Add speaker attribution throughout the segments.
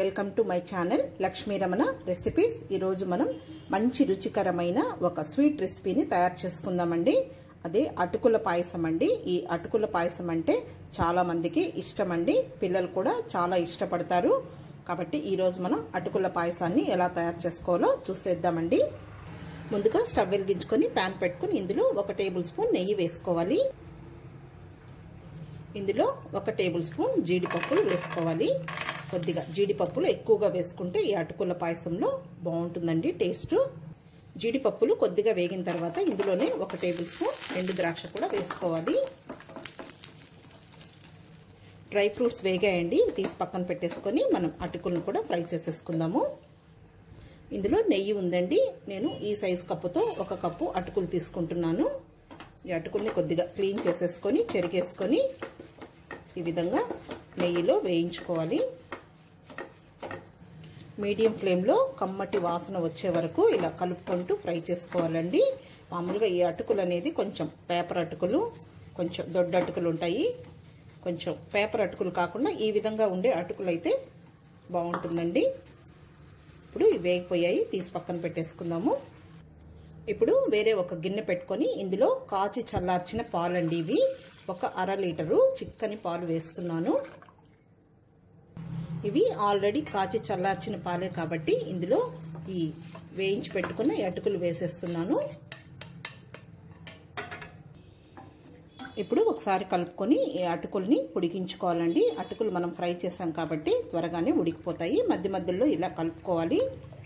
Speaker 1: welcome to my channel Lakshmi Ramana recipes ఈరోజు మనం మంచి రుచికరమైన ఒక స్వీట్ రెసిపీని తయారు చేసుకుందామండి అదే అటుకుల పాయసం అండి ఈ అటుకుల పాయసం అంటే చాలా మందికి ఇష్టం అండి పిల్లలు కూడా చాలా ఇష్టపడతారు కాబట్టి ఈరోజు మనం అటుకుల పాయసాన్ని ఎలా తయారు చేసుకోవాలో చూసేద్దామండి ముందుగా స్టవ్ వెలిగించుకొని ప్యాన్ పెట్టుకుని ఇందులో ఒక టేబుల్ స్పూన్ నెయ్యి వేసుకోవాలి ఇందులో ఒక టేబుల్ స్పూన్ జీడిపప్పులు వేసుకోవాలి కొద్దిగా జీడిపప్పులు ఎక్కువగా వేసుకుంటే ఈ అటుకుల పాయసంలో బాగుంటుందండి టేస్ట్ జీడిపప్పులు కొద్దిగా వేగిన తర్వాత ఇందులోనే ఒక టేబుల్ స్పూన్ ఎండు ద్రాక్ష కూడా వేసుకోవాలి డ్రై ఫ్రూట్స్ వేగాయండి తీసి పక్కన పెట్టేసుకొని మనం అటుకులను కూడా ఫ్రై చేసేసుకుందాము ఇందులో నెయ్యి ఉందండి నేను ఈ సైజు కప్పుతో ఒక కప్పు అటుకులు తీసుకుంటున్నాను ఈ అటుకుల్ని కొద్దిగా క్లీన్ చేసేసుకొని చెరిగేసుకొని ఈ విధంగా నెయ్యిలో వేయించుకోవాలి మీడియం ఫ్లేమ్లో కమ్మటి వాసన వచ్చే వరకు ఇలా కలుపుకుంటూ ఫ్రై చేసుకోవాలండి మామూలుగా ఈ అటుకులు అనేది కొంచెం పేపర్ అటుకులు కొంచెం దొడ్డ అటుకులు ఉంటాయి కొంచెం పేపర్ అటుకులు కాకుండా ఈ విధంగా ఉండే అటుకులు అయితే బాగుంటుందండి ఇప్పుడు ఇవి వేగిపోయాయి తీసి పక్కన పెట్టేసుకుందాము ఇప్పుడు వేరే ఒక గిన్నె పెట్టుకొని ఇందులో కాచి చల్లార్చిన పాలండి ఇవి ఒక అర లీటరు చిక్కని పాలు వేస్తున్నాను ఇవి ఆల్రెడీ కాచి చల్లార్చిన పాలే కాబట్టి ఇందులో ఈ వేయించి పెట్టుకున్న అటుకులు వేసేస్తున్నాను ఇప్పుడు ఒకసారి కలుపుకొని ఈ అటుకుల్ని ఉడికించుకోవాలండి అటుకులు మనం ఫ్రై చేసాం కాబట్టి త్వరగానే ఉడికిపోతాయి మధ్య మధ్యలో ఇలా కలుపుకోవాలి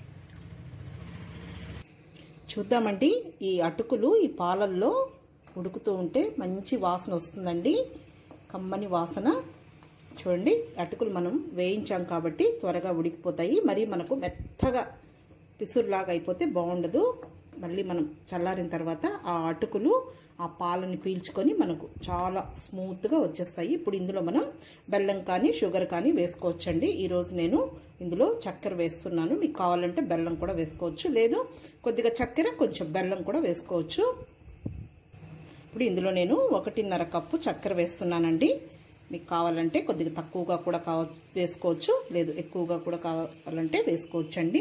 Speaker 1: చూద్దామండి ఈ అటుకులు ఈ పాలల్లో ఉడుకుతూ ఉంటే మంచి వాసన వస్తుందండి కమ్మని వాసన చూడండి అటుకులు మనం వేయించాం కాబట్టి త్వరగా ఉడికిపోతాయి మరి మనకు మెత్తగా పిసురులాగా అయిపోతే బాగుండదు మళ్ళీ మనం చల్లారిన తర్వాత ఆ అటుకులు ఆ పాలని పీల్చుకొని మనకు చాలా స్మూత్గా వచ్చేస్తాయి ఇప్పుడు ఇందులో మనం బెల్లం కానీ షుగర్ కానీ వేసుకోవచ్చండి ఈరోజు నేను ఇందులో చక్కెర వేస్తున్నాను మీకు కావాలంటే బెల్లం కూడా వేసుకోవచ్చు లేదు కొద్దిగా చక్కెర కొంచెం బెల్లం కూడా వేసుకోవచ్చు ఇప్పుడు ఇందులో నేను ఒకటిన్నర కప్పు చక్కెర వేస్తున్నానండి మీకు కావాలంటే కొద్దిగా తక్కువగా కూడా కావ వేసుకోవచ్చు లేదు ఎక్కువగా కూడా కావాలంటే వేసుకోవచ్చండి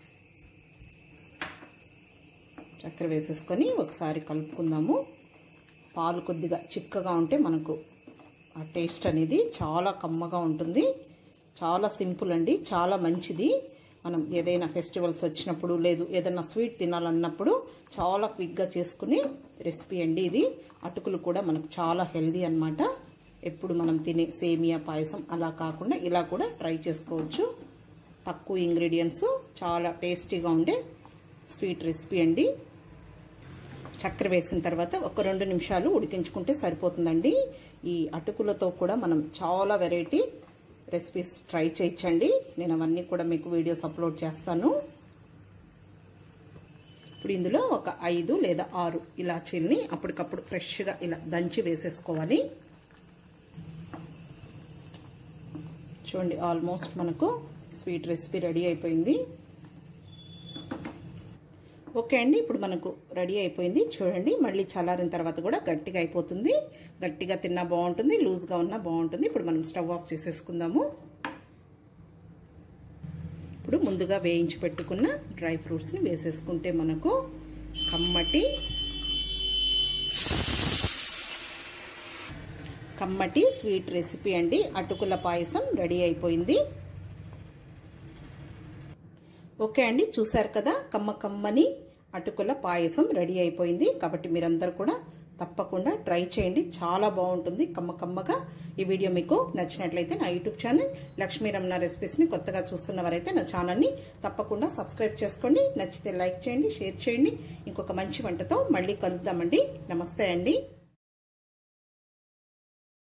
Speaker 1: చక్కెర వేసేసుకొని ఒకసారి కలుపుకుందాము పాలు కొద్దిగా చిక్కగా ఉంటే మనకు ఆ టేస్ట్ అనేది చాలా కమ్మగా ఉంటుంది చాలా సింపుల్ అండి చాలా మంచిది మనం ఏదైనా ఫెస్టివల్స్ వచ్చినప్పుడు లేదు ఏదైనా స్వీట్ తినాలన్నప్పుడు చాలా క్విక్గా చేసుకునే రెసిపీ అండి ఇది అటుకులు కూడా మనకు చాలా హెల్దీ అనమాట ఎప్పుడు మనం తినే సేమియా పాయసం అలా కాకుండా ఇలా కూడా ట్రై చేసుకోవచ్చు తక్కువ ఇంగ్రీడియంట్స్ చాలా టేస్టీగా ఉండే స్వీట్ రెసిపీ అండి చక్కెర వేసిన తర్వాత ఒక రెండు నిమిషాలు ఉడికించుకుంటే సరిపోతుందండి ఈ అటుకులతో కూడా మనం చాలా వెరైటీ రెసిపీస్ ట్రై చేయించండి నేను అవన్నీ కూడా మీకు వీడియోస్ అప్లోడ్ చేస్తాను ఇప్పుడు ఇందులో ఒక ఐదు లేదా ఆరు ఇలాచీల్ని అప్పటికప్పుడు ఫ్రెష్గా ఇలా దంచి వేసేసుకోవాలి చూడండి ఆల్మోస్ట్ మనకు స్వీట్ రెసిపీ రెడీ అయిపోయింది ఓకే అండి ఇప్పుడు మనకు రెడీ అయిపోయింది చూడండి మళ్ళీ చల్లారిన తర్వాత కూడా గట్టిగా అయిపోతుంది గట్టిగా తిన్నా బాగుంటుంది లూజ్గా ఉన్నా బాగుంటుంది ఇప్పుడు మనం స్టవ్ ఆఫ్ చేసేసుకుందాము ఇప్పుడు ముందుగా వేయించి పెట్టుకున్న డ్రై ఫ్రూట్స్ని వేసేసుకుంటే మనకు కమ్మటి కమ్మటి స్వీట్ రెసిపీ అండి అటుకుల పాయసం రెడీ అయిపోయింది ఓకే అండి చూసారు కదా కమ్మ కమ్మని అటుకుల పాయసం రెడీ అయిపోయింది కాబట్టి మీరందరూ కూడా తప్పకుండా ట్రై చేయండి చాలా బాగుంటుంది కమ్మ కమ్మగా ఈ వీడియో మీకు నచ్చినట్లయితే నా యూట్యూబ్ ఛానల్ లక్ష్మీ రమణ రెసిపీస్ని కొత్తగా చూస్తున్నవారైతే నా ఛానల్ని తప్పకుండా సబ్స్క్రైబ్ చేసుకోండి నచ్చితే లైక్ చేయండి షేర్ చేయండి ఇంకొక మంచి వంటతో మళ్ళీ కలుద్దామండి నమస్తే అండి